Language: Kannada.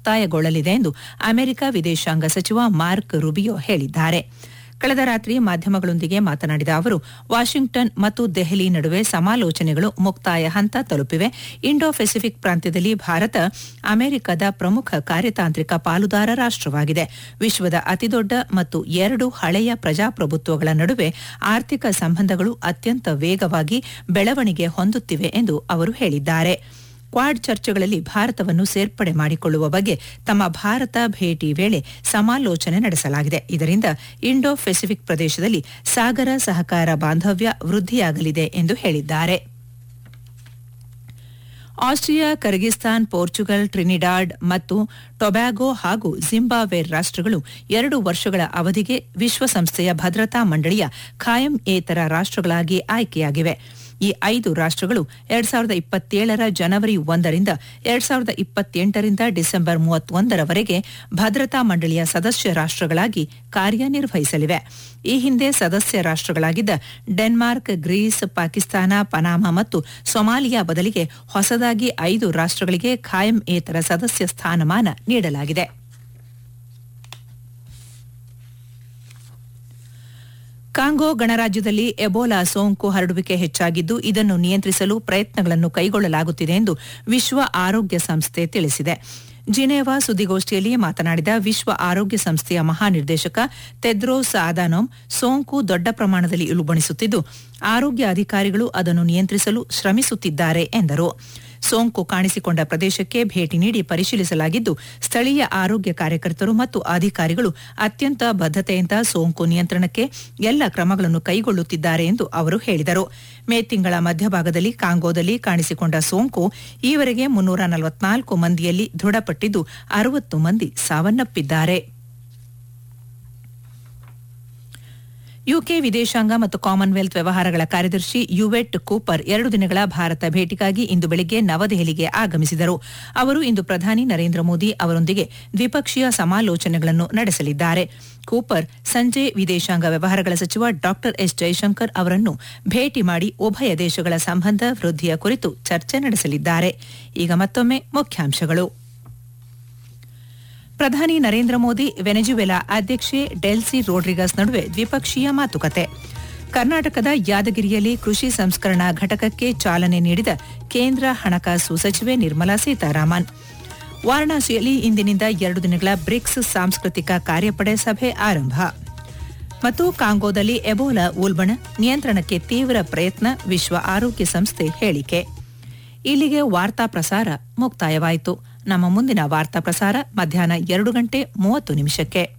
ಮುಕ್ತಾಯಗೊಳ್ಳಲಿದೆ ಎಂದು ಅಮೆರಿಕ ವಿದೇಶಾಂಗ ಸಚಿವ ಮಾರ್ಕ್ ರುಬಿಯೋ ಹೇಳಿದ್ದಾರೆ ಕಳೆದ ರಾತ್ರಿ ಮಾಧ್ಯಮಗಳೊಂದಿಗೆ ಮಾತನಾಡಿದ ಅವರು ವಾಷಿಂಗ್ಟನ್ ಮತ್ತು ದೆಹಲಿ ನಡುವೆ ಸಮಾಲೋಚನೆಗಳು ಮುಕ್ತಾಯ ಹಂತ ತಲುಪಿವೆ ಇಂಡೋ ಪೆಸಿಫಿಕ್ ಪ್ರಾಂತ್ಯದಲ್ಲಿ ಭಾರತ ಅಮೆರಿಕದ ಪ್ರಮುಖ ಕಾರ್ಯತಾಂತ್ರಿಕ ಪಾಲುದಾರ ರಾಷ್ಟವಾಗಿದೆ ವಿಶ್ವದ ಅತಿದೊಡ್ಡ ಮತ್ತು ಎರಡು ಹಳೆಯ ಪ್ರಜಾಪ್ರಭುತ್ವಗಳ ನಡುವೆ ಆರ್ಥಿಕ ಸಂಬಂಧಗಳು ಅತ್ಯಂತ ವೇಗವಾಗಿ ಬೆಳವಣಿಗೆ ಹೊಂದುತ್ತಿವೆ ಎಂದು ಅವರು ಹೇಳಿದ್ದಾರೆ ಕ್ವಾಡ್ ಚರ್ಚೆಗಳಲ್ಲಿ ಭಾರತವನ್ನು ಸೇರ್ಪಡೆ ಮಾಡಿಕೊಳ್ಳುವ ಬಗ್ಗೆ ತಮ್ಮ ಭಾರತ ಭೇಟಿ ವೇಳೆ ಸಮಾಲೋಚನೆ ನಡೆಸಲಾಗಿದೆ ಇದರಿಂದ ಇಂಡೋ ಪೆಸಿಫಿಕ್ ಪ್ರದೇಶದಲ್ಲಿ ಸಾಗರ ಸಹಕಾರ ಬಾಂಧವ್ಯ ವೃದ್ಧಿಯಾಗಲಿದೆ ಎಂದು ಹೇಳಿದ್ದಾರೆ ಆಸ್ಟ್ರಿಯಾ ಕರ್ಗಿಸ್ತಾನ್ ಪೋರ್ಚುಗಲ್ ಟ್ರಿನಿಡಾಡ್ ಮತ್ತು ಟೊಬ್ಯಾಗೊ ಹಾಗೂ ಜಿಂಬಾಬ್ವೆ ರಾಷ್ಟಗಳು ಎರಡು ವರ್ಷಗಳ ಅವಧಿಗೆ ವಿಶ್ವಸಂಸ್ಥೆಯ ಭದ್ರತಾ ಮಂಡಳಿಯ ಖಾಯಂ ಏತರ ರಾಷ್ಟಗಳಾಗಿ ಆಯ್ಕೆಯಾಗಿವೆ ಈ ಐದು ರಾಷ್ಟಗಳು ಎರಡ್ ಸಾವಿರದ ಇಪ್ಪತ್ತೇಳರ ಜನವರಿ ಒಂದರಿಂದ ಎರಡ್ ಸಾವಿರದ ಇಪ್ಪತ್ತೆಂಟರಿಂದ ಡಿಸೆಂಬರ್ ಮೂವತ್ತೊಂದರವರೆಗೆ ಭದ್ರತಾ ಮಂಡಳಿಯ ಸದಸ್ಯ ರಾಷ್ಟಗಳಾಗಿ ಕಾರ್ಯನಿರ್ವಹಿಸಲಿವೆ ಈ ಹಿಂದೆ ಸದಸ್ಯ ರಾಷ್ಟಗಳಾಗಿದ್ದ ಡೆನ್ಮಾರ್ಕ್ ಗ್ರೀಸ್ ಪಾಕಿಸ್ತಾನ ಪನಾಮಾ ಮತ್ತು ಸೊಮಾಲಿಯಾ ಬದಲಿಗೆ ಹೊಸದಾಗಿ ಐದು ರಾಷ್ಟಗಳಿಗೆ ಖಾಯಂ ಏತರ ಸದಸ್ಯ ಸ್ಥಾನಮಾನ ನೀಡಲಾಗಿದೆ ಕಾಂಗೋ ಗಣರಾಜ್ಯದಲ್ಲಿ ಎಬೋಲಾ ಸೋಂಕು ಹರಡುವಿಕೆ ಹೆಚ್ಚಾಗಿದ್ದು ಇದನ್ನು ನಿಯಂತ್ರಿಸಲು ಪ್ರಯತ್ನಗಳನ್ನು ಕೈಗೊಳ್ಳಲಾಗುತ್ತಿದೆ ಎಂದು ವಿಶ್ವ ಆರೋಗ್ಯ ಸಂಸ್ಥೆ ತಿಳಿಸಿದೆ ಜಿನೇವಾ ಸುದ್ದಿಗೋಷ್ಠಿಯಲ್ಲಿ ಮಾತನಾಡಿದ ವಿಶ್ವ ಆರೋಗ್ಯ ಸಂಸ್ಥೆಯ ಮಹಾನಿರ್ದೇಶಕ ತೆದ್ರೋಸ್ ಆದಾನೋಮ್ ಸೋಂಕು ದೊಡ್ಡ ಪ್ರಮಾಣದಲ್ಲಿ ಇಳುಬಣಿಸುತ್ತಿದ್ದು ಆರೋಗ್ಯ ಅಧಿಕಾರಿಗಳು ಅದನ್ನು ನಿಯಂತ್ರಿಸಲು ಶ್ರಮಿಸುತ್ತಿದ್ದಾರೆ ಎಂದರು ಸೋಂಕು ಕಾಣಿಸಿಕೊಂಡ ಪ್ರದೇಶಕ್ಕೆ ಭೇಟಿ ನೀಡಿ ಪರಿಶೀಲಿಸಲಾಗಿದ್ದು ಸ್ಥಳೀಯ ಆರೋಗ್ಯ ಕಾರ್ಯಕರ್ತರು ಮತ್ತು ಅಧಿಕಾರಿಗಳು ಅತ್ಯಂತ ಬದ್ಧತೆಯಿಂದ ಸೋಂಕು ನಿಯಂತ್ರಣಕ್ಕೆ ಎಲ್ಲ ಕ್ರಮಗಳನ್ನು ಕೈಗೊಳ್ಳುತ್ತಿದ್ದಾರೆ ಎಂದು ಅವರು ಹೇಳಿದರು ಮೇ ತಿಂಗಳ ಮಧ್ಯಭಾಗದಲ್ಲಿ ಕಾಂಗೋದಲ್ಲಿ ಕಾಣಿಸಿಕೊಂಡ ಸೋಂಕು ಈವರೆಗೆ ಮುನ್ನೂರ ನಲವತ್ನಾಲ್ಕು ಮಂದಿಯಲ್ಲಿ ದೃಢಪಟ್ಟಿದ್ದು ಅರವತ್ತು ಮಂದಿ ಸಾವನ್ನಪ್ಪಿದ್ದಾರೆ ಯುಕೆ ವಿದೇಶಾಂಗ ಮತ್ತು ಕಾಮನ್ವೆಲ್ತ್ ವ್ಯವಹಾರಗಳ ಕಾರ್ಯದರ್ಶಿ ಯುವೆಟ್ ಕೂಪರ್ ಎರಡು ದಿನಗಳ ಭಾರತ ಭೇಟಿಗಾಗಿ ಇಂದು ಬೆಳಿಗ್ಗೆ ನವದೆಹಲಿಗೆ ಆಗಮಿಸಿದರು ಅವರು ಇಂದು ಪ್ರಧಾನಿ ನರೇಂದ್ರ ಮೋದಿ ಅವರೊಂದಿಗೆ ದ್ವಿಪಕ್ಷೀಯ ಸಮಾಲೋಚನೆಗಳನ್ನು ನಡೆಸಲಿದ್ದಾರೆ ಕೂಪರ್ ಸಂಜೆ ವಿದೇಶಾಂಗ ವ್ಯವಹಾರಗಳ ಸಚಿವ ಡಾ ಎಸ್ ಜೈಶಂಕರ್ ಅವರನ್ನು ಭೇಟಿ ಮಾಡಿ ಉಭಯ ದೇಶಗಳ ಸಂಬಂಧ ವೃದ್ಧಿಯ ಕುರಿತು ಚರ್ಚೆ ನಡೆಸಲಿದ್ದಾರೆ ಈಗ ಮತ್ತೊಮ್ಮೆ ಮುಖ್ಯಾಂಶಗಳು ಪ್ರಧಾನಿ ನರೇಂದ್ರ ಮೋದಿ ವೆನೆಜುವೆಲಾ ಅಧ್ಯಕ್ಷೆ ಡೆಲ್ಸಿ ರೋಡ್ರಿಗಸ್ ನಡುವೆ ದ್ವಿಪಕ್ಷೀಯ ಮಾತುಕತೆ ಕರ್ನಾಟಕದ ಯಾದಗಿರಿಯಲ್ಲಿ ಕೃಷಿ ಸಂಸ್ಕರಣಾ ಘಟಕಕ್ಕೆ ಚಾಲನೆ ನೀಡಿದ ಕೇಂದ್ರ ಹಣಕಾಸು ಸಚಿವೆ ನಿರ್ಮಲಾ ಸೀತಾರಾಮನ್ ವಾರಣಾಸಿಯಲ್ಲಿ ಇಂದಿನಿಂದ ಎರಡು ದಿನಗಳ ಬ್ರಿಕ್ಸ್ ಸಾಂಸ್ಕೃತಿಕ ಕಾರ್ಯಪಡೆ ಸಭೆ ಆರಂಭ ಮತ್ತು ಕಾಂಗೋದಲ್ಲಿ ಎಬೋಲಾ ಉಲ್ಬಣ ನಿಯಂತ್ರಣಕ್ಕೆ ತೀವ್ರ ಪ್ರಯತ್ನ ವಿಶ್ವ ಆರೋಗ್ಯ ಸಂಸ್ಥೆ ಹೇಳಿಕೆ ಇಲ್ಲಿಗೆ ವಾರ್ತಾ ಪ್ರಸಾರ ಮುಕ್ತಾಯವಾಯಿತು ನಮ್ಮ ಮುಂದಿನ ವಾರ್ತಾ ಪ್ರಸಾರ ಮಧ್ಯಾಹ್ನ ಎರಡು ಗಂಟೆ ಮೂವತ್ತು ನಿಮಿಷಕ್ಕೆ